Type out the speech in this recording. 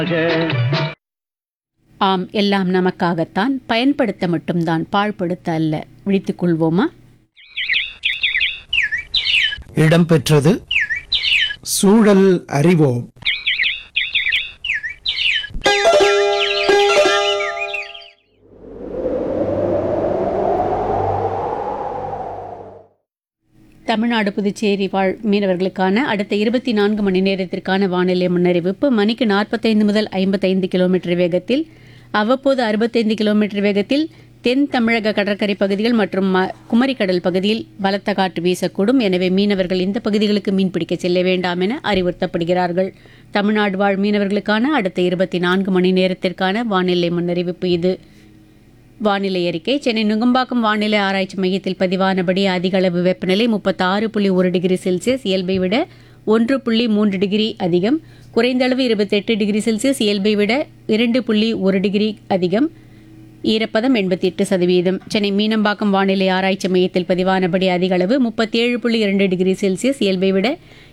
ஆம் எல்லாம் நமக்காகத்தான் பயன்படுத்த மட்டும்தான் பாழ்படுத்த அல்ல விழித்துக் கொள்வோமா இடம்பெற்றது சூழல் அறிவோம் தமிழ்நாடு புதுச்சேரி வாழ் மீனவர்களுக்கான அடுத்த இருபத்தி நான்கு மணி நேரத்திற்கான வானிலை முன்னறிவிப்பு மணிக்கு நாற்பத்தைந்து முதல் ஐம்பத்தைந்து கிலோமீட்டர் வேகத்தில் அவ்வப்போது அறுபத்தைந்து கிலோமீட்டர் வேகத்தில் தென் தமிழக கடற்கரை பகுதிகள் மற்றும் ம- குமரிக்கடல் பகுதியில் பலத்த காற்று வீசக்கூடும் எனவே மீனவர்கள் இந்த பகுதிகளுக்கு மீன்பிடிக்க செல்ல வேண்டாம் என அறிவுறுத்தப்படுகிறார்கள் தமிழ்நாடு வாழ் மீனவர்களுக்கான அடுத்த இருபத்தி நான்கு மணி நேரத்திற்கான வானிலை முன்னறிவிப்பு இது வானிலை அறிக்கை சென்னை நுங்கம்பாக்கம் வானிலை ஆராய்ச்சி மையத்தில் பதிவானபடி அதிக அளவு வெப்பநிலை முப்பத்தாறு புள்ளி ஒரு டிகிரி செல்சியஸ் இயல்பை விட ஒன்று புள்ளி மூன்று டிகிரி அதிகம் குறைந்த அளவு இருபத்தெட்டு டிகிரி செல்சியஸ் இயல்பை விட இரண்டு புள்ளி ஒரு டிகிரி அதிகம் ஈரப்பதம் எண்பத்தி எட்டு சதவீதம் சென்னை மீனம்பாக்கம் வானிலை ஆராய்ச்சி மையத்தில் பதிவானபடி அதிக அளவு முப்பத்தேழு புள்ளி இரண்டு டிகிரி செல்சியஸ் இயல்பை விட